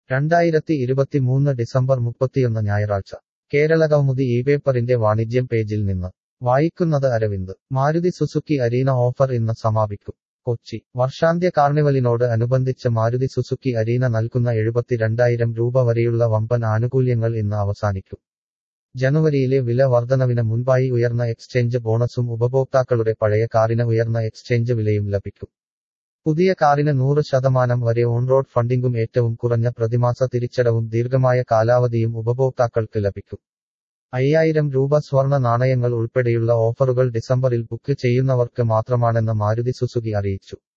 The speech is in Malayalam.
രണ്ടായിരത്തി ഇരുപത്തിമൂന്ന് ഡിസംബർ മുപ്പത്തിയൊന്ന് ഞായറാഴ്ച കേരള കൗമുദി ഈ പേപ്പറിന്റെ വാണിജ്യം പേജിൽ നിന്ന് വായിക്കുന്നത് Aravind Maruti Suzuki Arena offer ഇന്ന് സമാപിക്കും കൊച്ചി വർഷാന്ത്യ കാർണിവലിനോട് അനുബന്ധിച്ച് മാരുതി സുസുക്കി അരീന നൽകുന്ന എഴുപത്തിരണ്ടായിരം രൂപ വരെയുള്ള വമ്പൻ ആനുകൂല്യങ്ങൾ ഇന്ന് അവസാനിക്കും ജനുവരിയിലെ വില വർധനവിന് മുൻപായി ഉയർന്ന എക്സ്ചേഞ്ച് ബോണസും ഉപഭോക്താക്കളുടെ പഴയ കാറിന് ഉയർന്ന എക്സ്ചേഞ്ച് വിലയും ലഭിക്കും പുതിയ കാറിന് നൂറ് ശതമാനം വരെ ഓൺറോഡ് ഫണ്ടിംഗും ഏറ്റവും കുറഞ്ഞ പ്രതിമാസ തിരിച്ചടവും ദീർഘമായ കാലാവധിയും ഉപഭോക്താക്കൾക്ക് ലഭിക്കും അയ്യായിരം രൂപ സ്വർണ നാണയങ്ങൾ ഉൾപ്പെടെയുള്ള ഓഫറുകൾ ഡിസംബറിൽ ബുക്ക് ചെയ്യുന്നവർക്ക് മാത്രമാണെന്ന് മാരുതി സുസുക്കി അറിയിച്ചു